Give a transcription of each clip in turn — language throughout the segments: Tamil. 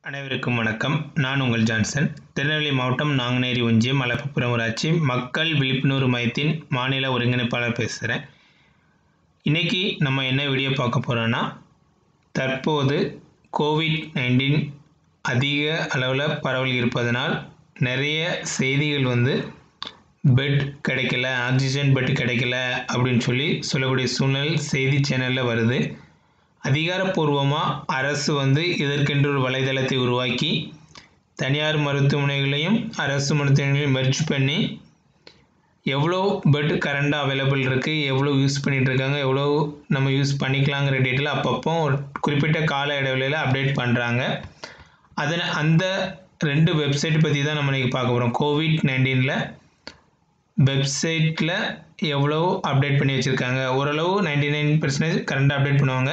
அனைவருக்கும் வணக்கம் நான் உங்கள் ஜான்சன் திருநெல்வேலி மாவட்டம் நாங்குநேரி ஒன்றியம் மலப்புப்புறம் ஊராட்சி மக்கள் விழிப்புணர்வு மையத்தின் மாநில ஒருங்கிணைப்பாளர் பேசுகிறேன் இன்றைக்கி நம்ம என்ன வீடியோ பார்க்க போகிறோன்னா தற்போது கோவிட் நைன்டீன் அதிக அளவில் பரவல் இருப்பதனால் நிறைய செய்திகள் வந்து பெட் கிடைக்கல ஆக்சிஜன் பெட் கிடைக்கல அப்படின்னு சொல்லி சொல்லக்கூடிய சூழ்நிலை செய்தி சேனலில் வருது அதிகாரப்பூர்வமாக அரசு வந்து இதற்கென்று ஒரு வலைதளத்தை உருவாக்கி தனியார் மருத்துவமனைகளையும் அரசு மருத்துவமனைகளையும் மெர்ஜ் பண்ணி எவ்வளோ பெட் கரண்டாக அவைலபிள் இருக்குது எவ்வளோ யூஸ் பண்ணிகிட்டு இருக்காங்க எவ்வளோ நம்ம யூஸ் பண்ணிக்கலாங்கிற டீட்டெயில் அப்பப்போ ஒரு குறிப்பிட்ட கால இடைவெளியில் அப்டேட் பண்ணுறாங்க அதில் அந்த ரெண்டு வெப்சைட் பற்றி தான் நம்ம இன்றைக்கி பார்க்க போகிறோம் கோவிட் நைன்டீனில் வெப்சைட்டில் எவ்வளோ அப்டேட் பண்ணி வச்சுருக்காங்க ஓரளவு நைன்டி நைன் பர்சன்டேஜ் கரண்டாக அப்டேட் பண்ணுவாங்க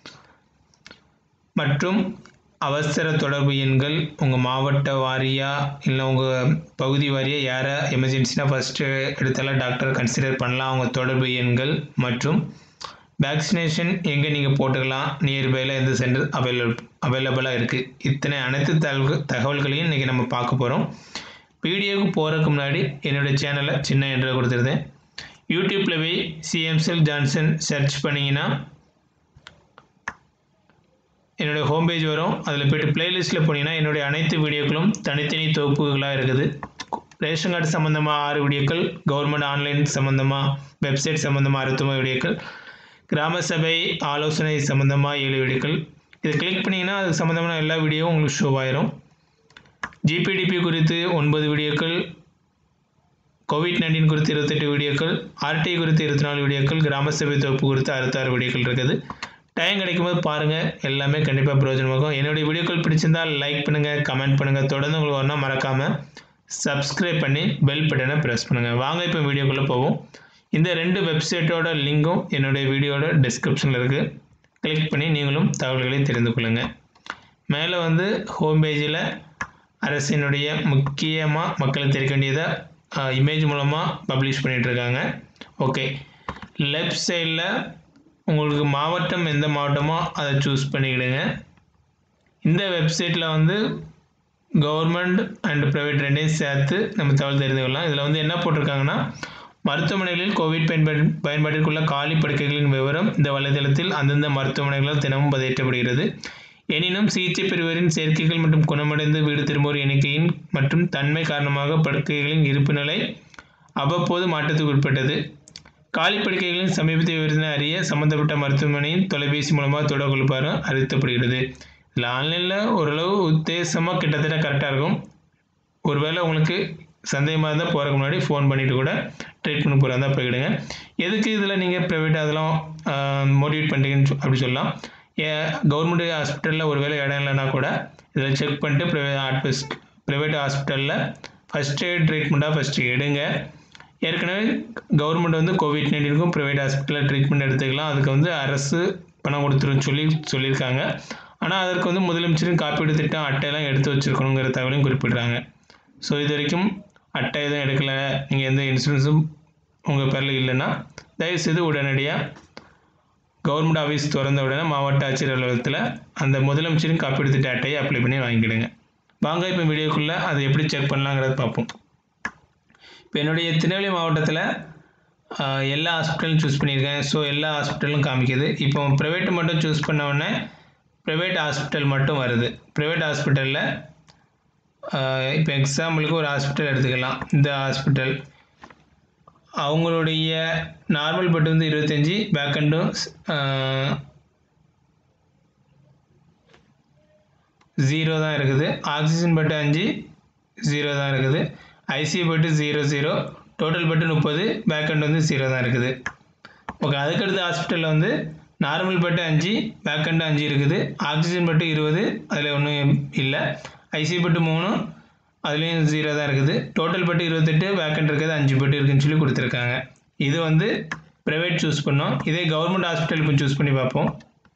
மற்றும் அவசர தொடர்பு எண்கள் உங்கள் மாவட்ட வாரியாக இல்லை உங்கள் பகுதி வாரியாக யாரை எமர்ஜென்சினா ஃபஸ்ட்டு எடுத்தாலும் டாக்டர் கன்சிடர் பண்ணலாம் அவங்க தொடர்பு எண்கள் மற்றும் வேக்சினேஷன் எங்கே நீங்கள் போட்டுக்கலாம் நியர்பையில் எந்த சென்டர் அவைலபிள் அவைலபிளாக இருக்குது இத்தனை அனைத்து தகவல் தகவல்களையும் இன்றைக்கி நம்ம பார்க்க போகிறோம் வீடியோவுக்கு போகிறதுக்கு முன்னாடி என்னோடய சேனலை சின்ன என்று கொடுத்துருந்தேன் யூடியூப்பில் போய் சிஎம்செல் ஜான்சன் சர்ச் பண்ணிங்கன்னா என்னுடைய ஹோம் பேஜ் வரும் அதில் போய்ட்டு பிளேலிஸ்ட்டில் போனீங்கன்னா என்னுடைய அனைத்து வீடியோக்களும் தனித்தனி தொகுப்புகளாக இருக்குது ரேஷன் கார்டு சம்மந்தமாக ஆறு வீடியோக்கள் கவர்மெண்ட் ஆன்லைன் சம்மந்தமாக வெப்சைட் சம்மந்தமாக அறுத்துமை வீடியோக்கள் கிராம சபை ஆலோசனை சம்மந்தமாக ஏழு வீடியோக்கள் இதை கிளிக் பண்ணிங்கன்னா அது சம்மந்தமான எல்லா வீடியோவும் உங்களுக்கு ஷோ ஆயிரும் ஜிபிடிபி குறித்து ஒன்பது வீடியோக்கள் கோவிட் நைன்டீன் குறித்து இருபத்தெட்டு வீடியோக்கள் ஆர்டிஐ குறித்து இருபத்தி நாலு வீடியோக்கள் கிராம சபை தொகுப்பு குறித்து அறுபத்தாறு வீடியோக்கள் இருக்குது டைம் கிடைக்கும்போது பாருங்கள் எல்லாமே கண்டிப்பாக பிரயோஜனமாகும் என்னுடைய வீடியோக்கள் பிடிச்சிருந்தால் லைக் பண்ணுங்கள் கமெண்ட் பண்ணுங்கள் தொடர்ந்து உங்களுக்கு வரணும் மறக்காமல் சப்ஸ்கிரைப் பண்ணி பெல் பட்டனை ப்ரெஸ் பண்ணுங்கள் வாங்க இப்போ வீடியோக்குள்ளே போவோம் இந்த ரெண்டு வெப்சைட்டோட லிங்கும் என்னுடைய வீடியோட டிஸ்கிரிப்ஷனில் இருக்குது கிளிக் பண்ணி நீங்களும் தகவல்களை தெரிந்து கொள்ளுங்கள் மேலே வந்து ஹோம் பேஜில் அரசினுடைய முக்கியமாக மக்களுக்கு தெரிவிக்க வேண்டியதை இமேஜ் மூலமாக பப்ளிஷ் பண்ணிகிட்ருக்காங்க ஓகே லெஃப்ட் சைடில் உங்களுக்கு மாவட்டம் எந்த மாவட்டமோ அதை சூஸ் பண்ணிக்கிடுங்க இந்த வெப்சைட்டில் வந்து கவர்மெண்ட் அண்ட் ப்ரைவேட் ரெண்டையும் சேர்த்து நம்ம தகவல் தெரிந்து கொள்ளலாம் இதில் வந்து என்ன போட்டிருக்காங்கன்னா மருத்துவமனைகளில் கோவிட் பயன்பாடு பயன்பாட்டிற்குள்ள காலி படுக்கைகளின் விவரம் இந்த வலைதளத்தில் அந்தந்த மருத்துவமனைகளால் தினமும் பதிவேற்றப்படுகிறது எனினும் சிகிச்சை பெறுவரின் சேர்க்கைகள் மற்றும் குணமடைந்து வீடு திரும்புவோர் எண்ணிக்கையின் மற்றும் தன்மை காரணமாக படுக்கைகளின் இருப்பு நிலை அவ்வப்போது மாற்றத்துக்கு உட்பட்டது காலி படுக்கைகளின் சமீபத்திய விருதினை அறிய சம்பந்தப்பட்ட மருத்துவமனையின் தொலைபேசி மூலமாக தொடர்பு கொள்ளுமாறு அறிவிக்கப்படுகிறது இதில் ஆன்லைனில் ஓரளவு உத்தேசமாக கிட்டத்தட்ட கரெக்டாக இருக்கும் ஒருவேளை உங்களுக்கு சந்தேகமாக இருந்தால் போகிறதுக்கு முன்னாடி ஃபோன் பண்ணிவிட்டு கூட ட்ரீட்மெண்ட் போகிறதா இருந்தால் போய்விடுங்க எதுக்கு இதில் நீங்கள் ப்ரைவேட் அதெல்லாம் மோட்டிவேட் பண்ணுறீங்கன்னு அப்படி சொல்லலாம் ஏன் கவர்மெண்ட் ஹாஸ்பிட்டலில் ஒரு வேளை இடம் இல்லைனா கூட இதில் செக் பண்ணிட்டு ப்ரைவேட் ஹாஸ்பிஸ் ப்ரைவேட் ஹாஸ்பிட்டலில் ஃபஸ்ட் எய்ட் ட்ரீட்மெண்ட்டாக ஃபஸ்ட்டு எடுங்க ஏற்கனவே கவர்மெண்ட் வந்து கோவிட் நைன்டீனுக்கும் ப்ரைவேட் ஹாஸ்பிட்டலில் ட்ரீட்மெண்ட் எடுத்துக்கலாம் அதுக்கு வந்து அரசு பணம் கொடுத்துருன்னு சொல்லி சொல்லியிருக்காங்க ஆனால் அதற்கு வந்து முதலமைச்சரின் காப்பீடு திட்டம் அட்டையெல்லாம் எடுத்து வச்சுருக்கணுங்கிற தகவலையும் குறிப்பிடுறாங்க ஸோ இது வரைக்கும் அட்டை எதுவும் எடுக்கலை நீங்கள் எந்த இன்சூரன்ஸும் உங்கள் பேரில் இல்லைன்னா தயவுசெய்து உடனடியாக கவர்மெண்ட் ஆஃபீஸ் திறந்த உடனே மாவட்ட ஆட்சியர் அலுவலகத்தில் அந்த முதலமைச்சரின் காப்பீடு திட்ட அட்டையை அப்ளை பண்ணி வாங்கிக்கிடுங்க வாங்க இப்போ வீடியோக்குள்ளே அதை எப்படி செக் பண்ணலாங்கிறத பார்ப்போம் இப்போ என்னுடைய திருநெல்வேலி மாவட்டத்தில் எல்லா ஹாஸ்பிட்டலும் சூஸ் பண்ணியிருக்கேன் ஸோ எல்லா ஹாஸ்பிட்டலும் காமிக்குது இப்போ ப்ரைவேட்டு மட்டும் சூஸ் பண்ண உடனே ப்ரைவேட் ஹாஸ்பிட்டல் மட்டும் வருது ப்ரைவேட் ஹாஸ்பிட்டலில் இப்போ எக்ஸாம்பிளுக்கு ஒரு ஹாஸ்பிட்டல் எடுத்துக்கலாம் இந்த ஹாஸ்பிட்டல் அவங்களுடைய நார்மல் பெட் வந்து இருபத்தஞ்சி பேக்கண்டும் ஜீரோ தான் இருக்குது ஆக்சிஜன் பெட்டு அஞ்சு ஜீரோ தான் இருக்குது ICU bed zero zero total bed முப்பது பேக்கண்ட் வந்து ஜீரோ தான் இருக்குது ஓகே அதுக்கடுத்த ஹாஸ்பிட்டலில் வந்து நார்மல் பெட்டு அஞ்சு பேக்கண்ட் அஞ்சு இருக்குது ஆக்சிஜன் பெட்டு இருபது அதில் ஒன்றும் இல்லை ஐசியூ பெட்டு மூணு அதுலேயும் ஜீரோ தான் இருக்குது டோட்டல் பெட்டு இருபத்தெட்டு வேக்கண்ட் இருக்குது அஞ்சு பெட்டு இருக்குதுன்னு சொல்லி கொடுத்துருக்காங்க இது வந்து ப்ரைவேட் சூஸ் பண்ணோம் இதே கவர்மெண்ட் ஹாஸ்பிட்டல் இப்போ சூஸ் பண்ணி பார்ப்போம்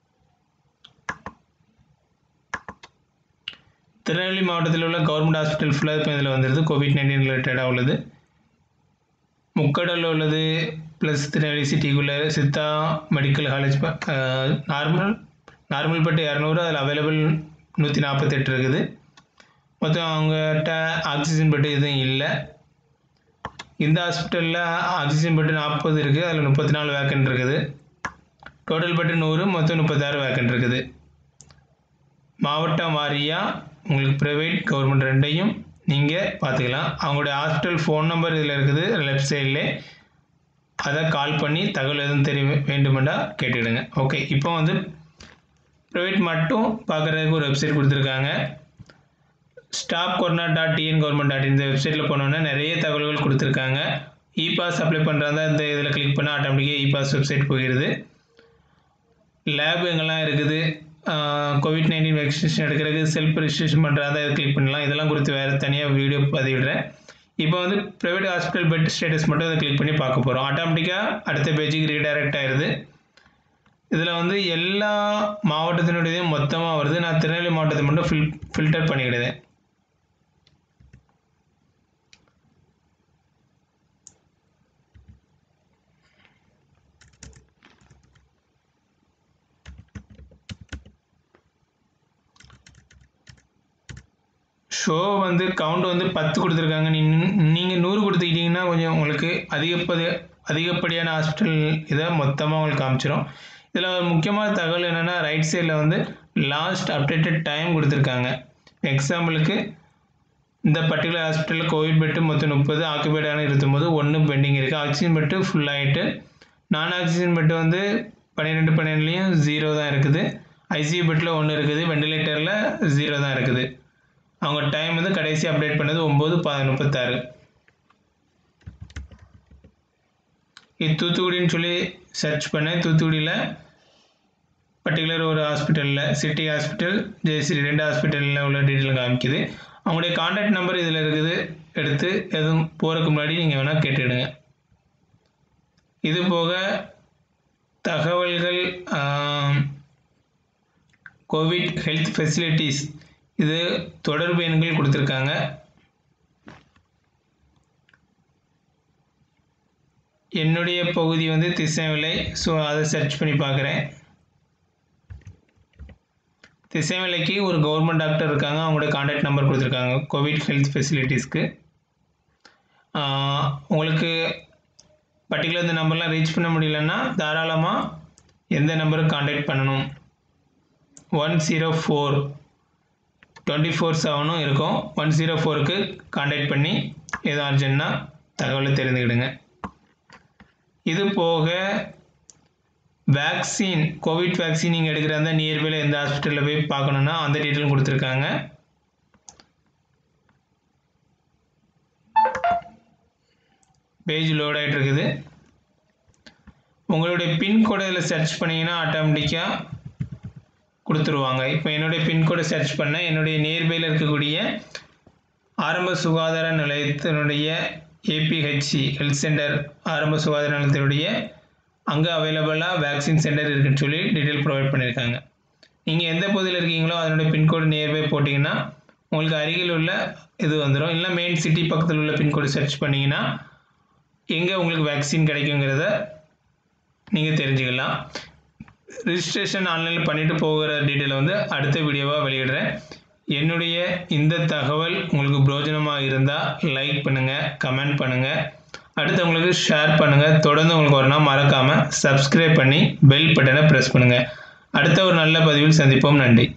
திருநெல்வேலி மாவட்டத்தில் உள்ள கவர்மெண்ட் ஹாஸ்பிட்டல் ஃபுல்லாக இப்போ இதில் வந்துடுது கோவிட் நைன்டீன் ரிலேட்டடாக உள்ளது முக்கடலில் உள்ளது ப்ளஸ் திருநெல்வேலி சிட்டிக்குள்ளே Siddha medical college normal normal bed இரநூறு அதில் அவைலபிள் நூற்றி நாற்பத்தெட்டு இருக்குது மொத்தம் அவங்ககிட்ட ஆக்சிஜன் பெட்டு எதுவும் இல்லை இந்த ஹாஸ்பிட்டலில் ஆக்சிஜன் பெட்டு நாற்பது இருக்குது அதில் முப்பத்தி நாலு வேக்கன்ட் இருக்குது டோட்டல் பெட்டு நூறு மொத்தம் முப்பத்தாறு வேக்கன்ட் இருக்குது மாவட்டம் வாரியாக உங்களுக்கு ப்ரைவேட் கவர்மெண்ட் ரெண்டையும் நீங்கள் பார்த்துக்கலாம் அவங்களுடைய ஹாஸ்பிட்டல் ஃபோன் நம்பர் இதில் இருக்குது லெஃப்ட் சைட்லே அதை கால் பண்ணி தகவல் எதுவும் தெரிய வேண்டுமெண்டா கேட்டுடுங்க ஓகே இப்போ வந்து ப்ரைவேட் மட்டும் பார்க்குறதுக்கு ஒரு வெப்சைட் கொடுத்துருக்காங்க stop corona dot TN government dot இந்த வெப்சைட்டில் போனோன்னா நிறைய தகவல்கள் கொடுத்துருக்காங்க இ பாஸ் அப்ளை பண்ணுறதா இந்த இதில் கிளிக் பண்ணால் ஆட்டோமேட்டிக்காக இ பாஸ் வெப்சைட் போயிடுது லேப் எங்கெல்லாம் இருக்குது கோவிட் நைன்டீன் வேக்சினேஷன் எடுக்கிறதுக்கு செல்ஃப் ரிஜிஸ்ட்ரேஷன் பண்ணுறதா இதை கிளிக் பண்ணலாம் இதெல்லாம் குறித்து வேறு தனியாக வீடியோ பதிவிடுறேன் இப்போ வந்து ப்ரைவேட் ஹாஸ்பிட்டல் பெட் ஸ்டேட்டஸ் மட்டும் இதை கிளிக் பண்ணி பார்க்க போகிறோம் ஆட்டோமேட்டிக்காக அடுத்த பேஜுக்கு ரீடைரக்ட் ஆயிடுது இதில் வந்து எல்லா மாவட்டத்தினுடையதையும் மொத்தமாக வருது நான் திருநெல்வேலி மாவட்டத்தை மட்டும் ஃபில் ஃபில்டர் பண்ணிக்கிடுதேன் ஷோ வந்து கவுண்ட் வந்து பத்து கொடுத்துருக்காங்க நீ நீங்கள் நூறு கொடுத்துக்கிட்டிங்கன்னா கொஞ்சம் உங்களுக்கு அதிகப்பதி அதிகப்படியான ஹாஸ்பிட்டல் இதை மொத்தமாக உங்களுக்கு காமிச்சிடும் இதில் ஒரு முக்கியமான தகவல் என்னென்னா ரைட் சைடில் வந்து லாஸ்ட் அப்டேட்டட் டைம் கொடுத்துருக்காங்க எக்ஸாம்பிளுக்கு இந்த பர்டிகுலர் ஹாஸ்பிட்டலில் கோவிட் பெட்டு மொத்தம் முப்பது ஆக்குபைடான இருக்கும்போது ஒன்று பெண்டிங் இருக்குது ஆக்சிஜன் பெட்டு ஃபுல் ஆகிட்டு நான் ஆக்சிஜன் பெட்டு வந்து பன்னிரெண்டு பன்னெண்டுலேயும் ஜீரோ தான் இருக்குது ஐசியூ பெட்டில் ஒன்று இருக்குது வெண்டிலேட்டரில் ஜீரோ தான் இருக்குது அவங்க டைம் வந்து கடைசி அப்டேட் பண்ணது ஒம்பது ப முப்பத்தாறு இது தூத்துக்குடின்னு சொல்லி சர்ச் பண்ணேன் தூத்துக்குடியில் பர்டிகுலர் ஒரு ஹாஸ்பிட்டலில் சிட்டி ஹாஸ்பிட்டல் ஜெயஸ்ரீ ரெண்டு ஹாஸ்பிட்டலில் உள்ள டீட்டெயில் காமிக்குது அவங்களுடைய கான்டாக்ட் நம்பர் இதில் இருக்குது எடுத்து எதுவும் போகிறதுக்கு முன்னாடி நீங்கள் வேணால் கேட்டுடுங்க இது போக தகவல்கள் கோவிட் ஹெல்த் ஃபெசிலிட்டிஸ் இது தொடர்பு எண்கள் கொடுத்துருக்காங்க என்னுடைய பகுதி வந்து திசைவிலை ஸோ அதை சர்ச் பண்ணி பார்க்குறேன் திசைவிலைக்கு ஒரு கவர்மெண்ட் டாக்டர் இருக்காங்க அவங்களோட கான்டாக்ட் நம்பர் கொடுத்துருக்காங்க கோவிட் ஹெல்த் ஃபெசிலிட்டிஸ்க்கு உங்களுக்கு பர்டிகுலர் இந்த நம்பர்லாம் ரீச் பண்ண முடியலன்னா தாராளமாக எந்த நம்பருக்கு கான்டாக்ட் பண்ணணும் one zero four twenty four செவனும் இருக்கும் ஒன் ஜீரோ ஃபோருக்கு கான்டாக்ட் பண்ணி எதுவும் அர்ஜென்ட்னா தகவலை தெரிந்துக்கிடுங்க இது போக வேக்சின் கோவிட் வேக்சின் நீங்கள் எடுக்கிற அந்த நியர்பையில் எந்த ஹாஸ்பிட்டலில் போய் பார்க்கணுன்னா அந்த டீட்டெயிலும் கொடுத்துருக்காங்க பேஜ் லோட் ஆகிட்டு இருக்குது உங்களுடைய பின்கோடை இதில் சர்ச் பண்ணிங்கன்னா ஆட்டோமேட்டிக்காக கொடுத்துருவாங்க இப்போ என்னுடைய பின்கோடை சர்ச் பண்ண என்னுடைய நியர்பையில் இருக்கக்கூடிய ஆரம்ப சுகாதார நிலையத்தினுடைய ஏபிஹெச்சி ஹெல்த் சென்டர் ஆரம்ப சுகாதார நிலையத்தினுடைய அங்கே அவைலபிளாக வேக்சின் சென்டர் இருக்குன்னு சொல்லி டீட்டெயில் ப்ரொவைட் பண்ணியிருக்காங்க நீங்கள் எந்த பகுதியில் இருக்கீங்களோ அதனுடைய பின்கோடு நியர்பை போட்டிங்கன்னா உங்களுக்கு அருகில் உள்ள இது வந்துடும் இல்லை மெயின் சிட்டி பக்கத்தில் உள்ள பின்கோடு சர்ச் பண்ணிங்கன்னா எங்கே உங்களுக்கு வேக்சின் கிடைக்குங்கிறத நீங்கள் தெரிஞ்சுக்கலாம் ரிஜிஸ்ட்ரேஷன் ஆன்லைனில் பண்ணிவிட்டு போகிற டீட்டெயிலை வந்து அடுத்த வீடியோவாக வெளியிடுறேன் என்னுடைய இந்த தகவல் உங்களுக்கு பிரோஜனமாக இருந்தால் லைக் பண்ணுங்கள் கமெண்ட் பண்ணுங்கள் அடுத்தவங்களுக்கு ஷேர் பண்ணுங்கள் தொடர்ந்து உங்களுக்கு வரணும் மறக்காமல் சப்ஸ்கிரைப் பண்ணி பெல் பட்டனை ப்ரெஸ் பண்ணுங்கள் அடுத்த ஒரு நல்ல பதிவில் சந்திப்போம் நன்றி